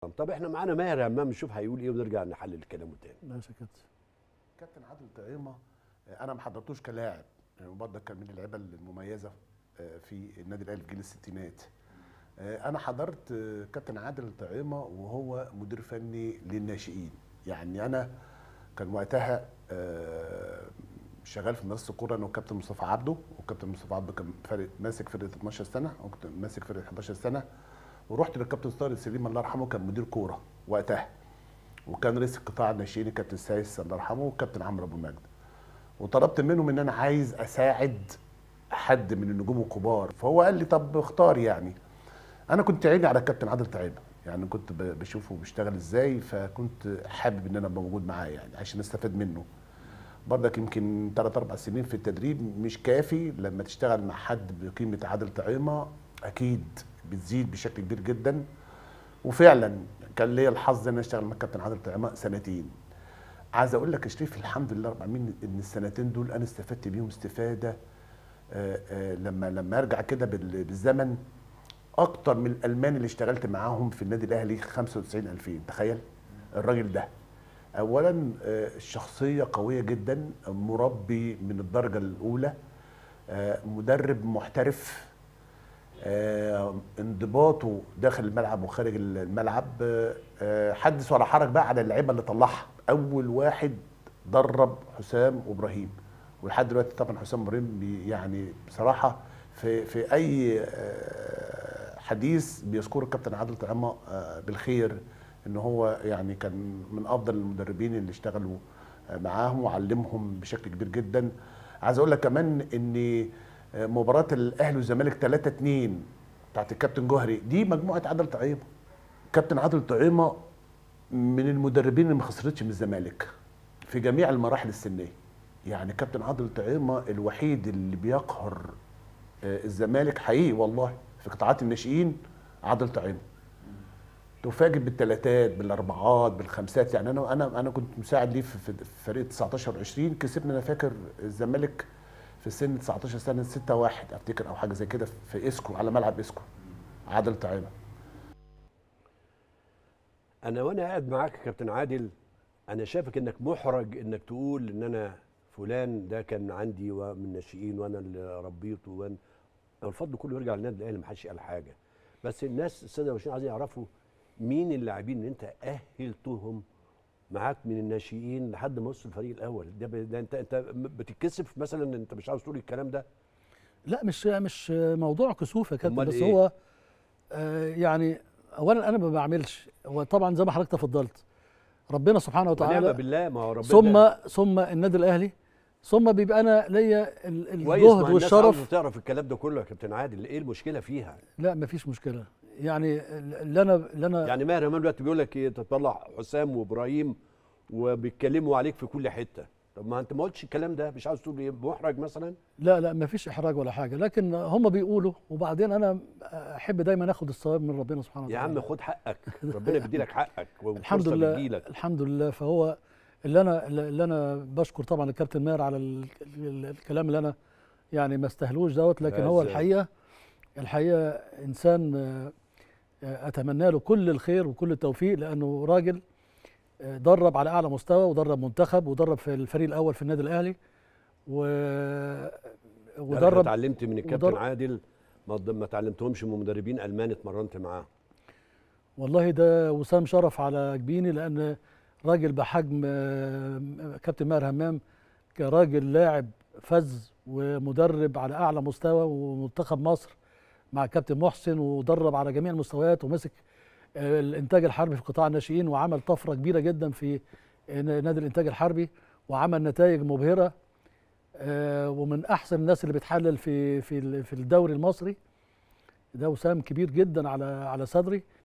طب احنا معانا ماهر همام نشوف هيقول ايه ونرجع نحلل كلامه تاني ماشي يا كابتن كابتن عادل طعيمه انا ما حضرتوش كلاعب يعني برضه كان من اللعيبه المميزه آه، في النادي الاهلي في جيل الستينات آه، انا حضرت آه، كابتن عادل طعيمه وهو مدير فني للناشئين يعني انا كان وقتها آه، شغال في مدرسه الكوره انا وكابتن مصطفى عبده وكابتن مصطفى عبده كان فارق ماسك فرقه 12 سنه وكنت ماسك فرقه 11 سنه ورحت للكابتن طارق سليم الله يرحمه كان مدير كوره وقتها وكان رئيس قطاع الناشئين الكابتن سايس الله يرحمه والكابتن عمرو ابو مجد وطلبت منهم ان انا عايز اساعد حد من النجوم الكبار فهو قال لي طب اختار يعني انا كنت عيني على الكابتن عادل طعيمه يعني كنت ب- بشوفه بيشتغل ازاي فكنت حابب ان انا ابقى موجود معاه يعني عشان استفاد منه برضك يمكن 3 4 سنين في التدريب مش كافي لما تشتغل مع حد بقيمه عادل طعيمه اكيد بتزيد بشكل كبير جدا وفعلا كان ليا الحظ ان انا اشتغل مع الكابتن عادل طعيمه سنتين عايز اقول لك يا شريف الحمد لله رب العالمين ان السنتين دول انا استفدت بيهم استفاده آه، آه، لما لما ارجع كده بال- بالزمن اكتر من الالمان اللي اشتغلت معاهم في النادي الاهلي 95 2000 تخيل الراجل ده اولا آه، شخصيه قويه جدا مربي من الدرجه الاولى آه، مدرب محترف آه، انضباطه داخل الملعب وخارج الملعب آه، آه، حدث ولا حرج بقى على اللعيبه اللي طلعها اول واحد درب حسام وابراهيم ولحد دلوقتي طبعا حسام وابراهيم بي- يعني بصراحه في في اي آه، حديث بيذكر الكابتن عادل طعيمه آه، بالخير ان هو يعني كان من افضل المدربين اللي اشتغلوا آه، معاهم وعلمهم بشكل كبير جدا عايز اقول لك كمان ان آه، مباراه الاهلي والزمالك 3 2 بتاعت الكابتن جوهري دي مجموعه عادل طعيمه كابتن عادل طعيمه من المدربين اللي ما خسرتش من الزمالك في جميع المراحل السنيه يعني كابتن عادل طعيمه الوحيد اللي بيقهر آه، الزمالك حقيقي والله في قطاعات الناشئين عادل طعيمه تفاجئ بالثلاثات بالاربعات بالخمسات يعني انا انا انا كنت مساعد ليه في في فريق 19 و20 كسبنا انا فاكر الزمالك في سن 19 سنه 6 1 افتكر او حاجه زي كده في اسكو على ملعب اسكو عادل طعيمه انا وانا قاعد معاك يا كابتن عادل انا شايفك انك محرج انك تقول ان انا فلان ده كان عندي ومن الناشئين وانا اللي ربيته وانا الفضل كله يرجع للنادي الاهلي ما حدش قال حاجه بس الناس الساده والمشاهدين عايزين يعرفوا مين اللاعبين اللي انت اهلتهم معاك من الناشئين لحد ما وصل الفريق الاول ده, ب- ده انت انت بتتكسف مثلا انت مش عاوز تقول الكلام ده لا مش مش موضوع كسوف يا كابتن أمال بس إيه؟ هو آه يعني اولا انا ما بعملش هو طبعا زي ما حضرتك تفضلت ربنا سبحانه ونعم وتعالى بالله ما هو ربنا ثم ثم النادي الاهلي ثم بيبقى انا ليا ال- كويس الجهد ما الناس والشرف عاوزة تعرف الكلام ده كله يا كابتن عادل ايه المشكله فيها لا مفيش مشكله يعني اللي انا اللي انا يعني ماهر امام دلوقتي بيقول لك ايه تطلع حسام وابراهيم وبيتكلموا عليك في كل حته طب ما انت ما قلتش الكلام ده مش عاوز تقول ايه محرج مثلا لا لا مفيش احراج ولا حاجه لكن هم بيقولوا وبعدين انا احب دايما اخد الثواب من ربنا سبحانه يا وتعالى عم خد حقك ربنا بيديلك حقك الحمد والفرصة لله بتجيلك. الحمد لله فهو اللي انا اللي انا بشكر طبعا الكابتن ماهر على ال- ال- الكلام اللي انا يعني ما استاهلوش دوت لكن لا هو إزاي؟ الحقيقه الحقيقه انسان آه، آه، اتمنى له كل الخير وكل التوفيق لانه راجل آه، درب على اعلى مستوى ودرب منتخب ودرب في الفريق الاول في النادي الاهلي و ده أنا ودرب اتعلمت من الكابتن ودرب- عادل ما ما اتعلمتهمش من مدربين المان اتمرنت معاهم والله ده وسام شرف على جبيني لان راجل بحجم آه، كابتن ماهر همام كراجل لاعب فز ومدرب على اعلى مستوى ومنتخب مصر مع كابتن محسن ودرب على جميع المستويات ومسك آه، الانتاج الحربي في قطاع الناشئين وعمل طفره كبيره جدا في آه، نادي الانتاج الحربي وعمل نتائج مبهره آه، ومن احسن الناس اللي بتحلل في في ال- في الدوري المصري ده وسام كبير جدا على على صدري